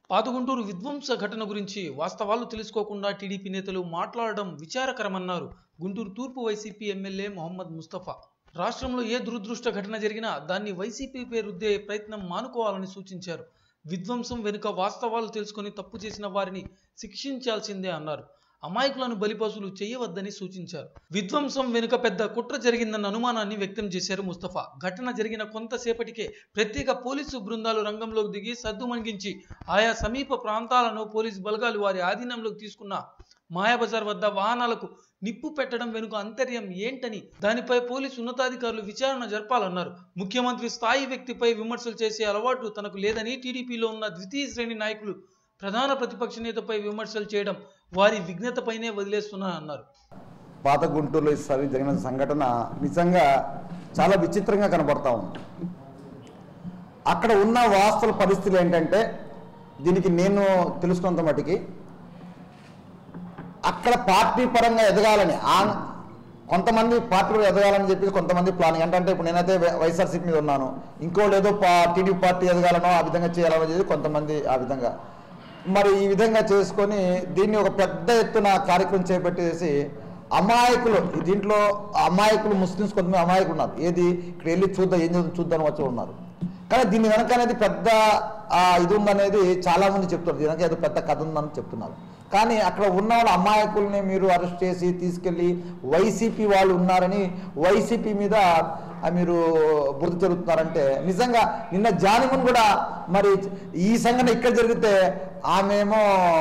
పాతగుంటూరు విధ్వంస ఘటన గురించి వాస్తవాలు తెలుసుకోకుండా టీడీపీ నేతలు మాట్లాడడం విచారకరమన్నారు గుంటూరు తూర్పు వైసీపీ ఎమ్మెల్యే మొహమ్మద్ ముస్తఫా రాష్ట్రంలో ఏ దురదృష్ట ఘటన జరిగినా దాన్ని వైసీపీ పేరుద్దే ప్రయత్నం మానుకోవాలని సూచించారు విధ్వంసం వెనుక వాస్తవాలు తెలుసుకొని తప్పు చేసిన వారిని శిక్షించాల్సిందే అన్నారు అమాయకులను బలిపశులు చేయవద్దని సూచించారు విధ్వంసం వెనుక పెద్ద కుట్ర జరిగిందన్న అనుమానాన్ని వ్యక్తం చేశారు ముస్తఫా ఘటన జరిగిన కొంతసేపటికే ప్రత్యేక పోలీసు బృందాలు రంగంలోకి దిగి సద్దుమణిగించి ఆయా సమీప ప్రాంతాలను పోలీసు బలగాలు వారి ఆధీనంలోకి తీసుకున్న మాయాబజార్ వద్ద వాహనాలకు నిప్పు పెట్టడం వెనుక అంతర్యం ఏంటని దానిపై పోలీసు ఉన్నతాధికారులు విచారణ జరపాలన్నారు ముఖ్యమంత్రి స్థాయి వ్యక్తిపై విమర్శలు చేసే అలవాటు తనకు లేదని టీడీపీలో ఉన్న ద్వితీయ శ్రేణి నాయకులు ప్రధాన ప్రతిపక్ష నేతపై విమర్శలు చేయడం వారి విఘ్నతపైనే వదిలేస్తున్నారన్నారు పాత గుంటూరులో ఈసారి జరిగిన సంఘటన నిజంగా చాలా విచిత్రంగా కనబడతా ఉంది అక్కడ ఉన్న వాస్తవ పరిస్థితులు ఏంటంటే దీనికి నేను తెలుసుకున్నంత మటుకి అక్కడ పార్టీ పరంగా ఎదగాలని ఆ కొంతమంది పార్టీ పరంగా ఎదగాలని చెప్పి కొంతమంది ప్లానింగ్ ఏంటంటే ఇప్పుడు నేనైతే వై- వైఎస్ఆర్సీపీ మీద ఉన్నాను ఇంకోళ్ళు ఏదో పా టీడీపీ పార్టీ ఎదగాలనో ఆ విధంగా చేయాలనో చేసి కొంతమంది ఆ విధంగా మరి ఈ విధంగా చేసుకొని దీన్ని ఒక పెద్ద ఎత్తున కార్యక్రమం చేపట్టేసి అమాయకులు ఈ దీంట్లో అమాయకులు ముస్లిమ్స్ కొంతమంది అమాయకులు ఉన్నారు ఏది ఇక్కడ వెళ్ళి చూద్దాం ఏం చేద్దాం చూద్దాం వచ్చి ఉన్నారు కానీ దీని వెనక అనేది పెద్ద ఆ, ఇది ఉందనేది చాలా మంది చెప్తున్నారు దీని వెనక ఏదో పెద్ద కథ ఉందని చెప్తున్నారు కానీ అక్కడ ఉన్న వాళ్ళ అమాయకుల్ని మీరు అరెస్ట్ చేసి తీసుకెళ్ళి వైసీపీ వాళ్ళు ఉన్నారని వైసీపీ మీద ఆ, మీరు బురద జరుగుతున్నారంటే నిజంగా నిన్న జానిమన్ కూడా మరి ఈ సంఘటన ఇక్కడ జరిగితే ఆమెమో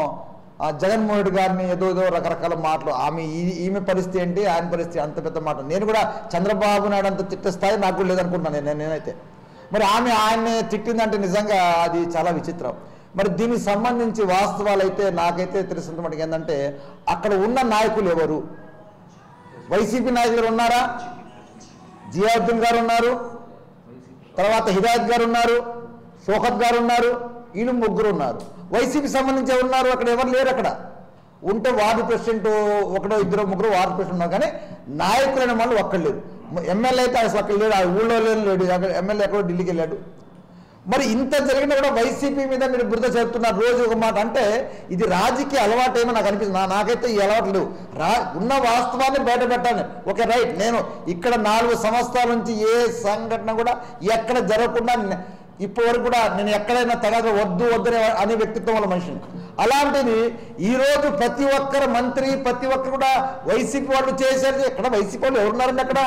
ఆ జగన్మోహన్ రెడ్డి గారిని ఏదో ఏదో రకరకాల మాటలు ఆమె ఈ- ఈమె పరిస్థితి ఏంటి ఆయన పరిస్థితి అంత పెద్ద మాట నేను కూడా చంద్రబాబు నాయుడు అంత తిట్టే స్థాయి నాకు కూడా లేదనుకుంటున్నాను నేను నేనైతే మరి ఆమె ఆయన్ని తిట్టిందంటే నిజంగా అది చాలా విచిత్రం మరి దీనికి సంబంధించి వాస్తవాలు అయితే నాకైతే తెలిసినంత మటుకు ఏంటంటే అక్కడ ఉన్న నాయకులు ఎవరు వైసీపీ నాయకులు ఉన్నారా జియావుద్దీన్ గారు ఉన్నారు తర్వాత హిదాయత్ గారు ఉన్నారు షోకత్ గారు ఉన్నారు వీళ్ళు ముగ్గురు ఉన్నారు వైసీపీ సంబంధించి ఎవరు ఉన్నారు అక్కడ ఎవరు లేరు అక్కడ ఉంటే వార్డు ప్రెసిడెంట్ ఒకటో ఇద్దరు ముగ్గురు వార్డు ప్రెసిడెంట్ ఉన్నారు కానీ నాయకులైన వాళ్ళు ఒక్కడు లేరు ఎమ్మెల్యే అయితే అసలు అక్కడ లేడు ఆ ఊళ్ళో లేని లేడు అక్కడ ఎమ్మెల్యే ఎక్కడో ఢిల్లీకి వెళ్ళాడు మరి ఇంత జరిగినా కూడా వైసీపీ మీద మీరు బురద చెప్తున్నారు రోజు ఒక మాట అంటే ఇది రాజకీయ అలవాటు ఏమో నాకు అనిపిస్తుంది నా- నాకైతే ఈ అలవాటు లేవు రా ఉన్న వాస్తవాన్ని బయట పెట్టాలి ఓకే రైట్ నేను ఇక్కడ నాలుగు సంవత్సరాల నుంచి ఏ సంఘటన కూడా ఎక్కడ జరగకుండా నే- ఇప్పటి వరకు కూడా నేను ఎక్కడైనా తగద వద్దు వద్దనే అనే వ్యక్తిత్వం వాళ్ళ మనిషిని అలాంటిది ఈ రోజు ప్రతి ఒక్కరు మంత్రి ప్రతి ఒక్కరు కూడా వైసీపీ వాళ్ళు చేశారు ఎక్కడ వైసీపీ వాళ్ళు ఎవరున్నారండి అక్కడ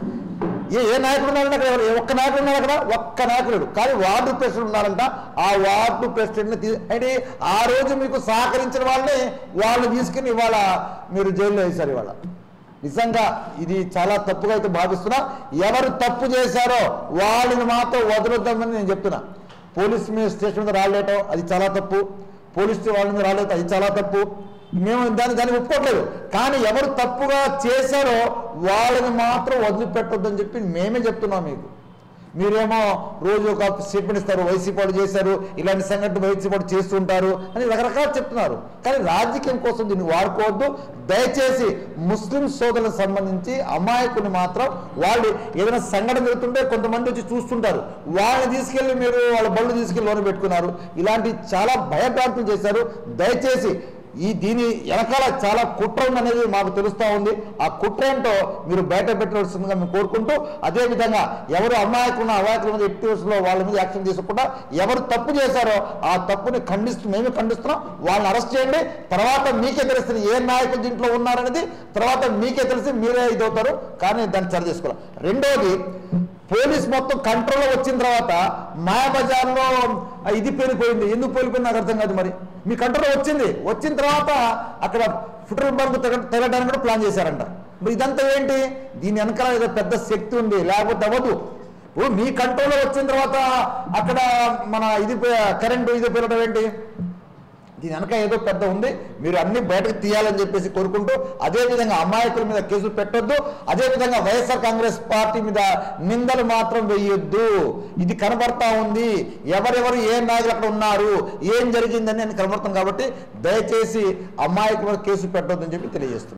ఏ ఏ నాయకుడు ఉన్నారండి అక్కడ ఎవరు? ఏ ఒక్క నాయకుడు ఉన్నారు అక్కడ ఒక్క నాయకుడు కానీ వార్డు ప్రెసిడెంట్ ఉన్నారంట ఆ వార్డు ప్రెసిడెంట్ని తీ అంటే ఆ రోజు మీకు సహకరించిన వాళ్ళని వాళ్ళు తీసుకుని ఇవాళ మీరు జైల్లో వేశారు ఇవాళ నిజంగా ఇది చాలా తప్పుగా అయితే భావిస్తున్నా ఎవరు తప్పు చేశారో వాళ్ళని మాత్రం వదలొద్దామని నేను చెప్తున్నా పోలీస్ మీద స్టేషన్ మీద రాలేయటం అది చాలా తప్పు పోలీస్ వాళ్ళ మీద రాలేదు అది చాలా తప్పు మేము దాన్ని దాన్ని ఒప్పుకోవట్లేదు కానీ ఎవరు తప్పుగా చేశారో వాళ్ళని మాత్రం వదిలిపెట్టొద్దని చెప్పి మేమే చెప్తున్నాం మీకు మీరేమో రోజు ఒక స్టేట్మెంట్ ఇస్తారు వైసీపీ వాళ్ళు చేశారు ఇలాంటి సంఘటన వైసీపీ వాళ్ళు చేస్తుంటారు అని రకరకాలు చెప్తున్నారు కానీ రాజకీయం కోసం దీన్ని వాడుకోవద్దు దయచేసి ముస్లిం సోదరులకు సంబంధించి అమాయకుని మాత్రం వాళ్ళు ఏదైనా సంఘటన జరుగుతుంటే కొంతమంది వచ్చి చూస్తుంటారు వాళ్ళని తీసుకెళ్ళి మీరు వాళ్ళ బళ్ళు తీసుకెళ్ళి లోన పెట్టుకున్నారు ఇలాంటి చాలా భయభ్రాంతులు చేశారు దయచేసి ఈ దీని వెనకాల చాలా కుట్ర ఉందనేది మాకు తెలుస్తూ ఉంది ఆ కుట్ర ఏంటో మీరు బయట పెట్టవలసిందిగా మేము కోరుకుంటూ అదేవిధంగా ఎవరు అమాయకున్న అమాయకుల మీద ఎట్టి విషయంలో వాళ్ళ మీద యాక్షన్ తీసుకోకుండా ఎవరు తప్పు చేశారో ఆ తప్పుని ఖండిస్తూ మేము ఖండిస్తున్నాం వాళ్ళని అరెస్ట్ చేయండి తర్వాత మీకే తెలుస్తుంది ఏ నాయకులు దీంట్లో ఉన్నారనేది తర్వాత మీకే తెలిసి మీరే ఇదవుతారు కానీ దాన్ని సరి చేసుకోవాలి రెండోది పోలీస్ మొత్తం కంట్రోల్లో వచ్చిన తర్వాత మాయాబజార్లో ఆ ఇది పేలిపోయింది ఎందుకు పేలిపోయింది నాకు అర్థం కాదు మరి మీ కంట్రోల్లో వచ్చింది వచ్చిన తర్వాత అక్కడ ఫుట్రల్ బంక్ తగలడానికి కూడా ప్లాన్ చేశారంట మరి ఇదంతా ఏంటి దీని వెనకాల ఏదో పెద్ద శక్తి ఉంది లేకపోతే అవ్వదు ఇప్పుడు మీ కంట్రోల్లో వచ్చిన తర్వాత అక్కడ మన ఇది పే- కరెంటు ఇది పేలడం ఏంటి దీని వెనక ఏదో పెద్ద ఉంది మీరు అన్ని బయటకు తీయాలని చెప్పేసి కోరుకుంటూ అదేవిధంగా అమాయకుల మీద కేసులు పెట్టొద్దు అదేవిధంగా వైఎస్ఆర్ కాంగ్రెస్ పార్టీ మీద నిందలు మాత్రం వేయొద్దు ఇది కనబడతా ఉంది ఎవరెవరు ఏ నాయకులు అక్కడ ఉన్నారు ఏం జరిగిందని నేను కనబడుతుంది కాబట్టి దయచేసి అమాయకుల మీద కేసు పెట్టొద్దని చెప్పి తెలియజేస్తున్నాను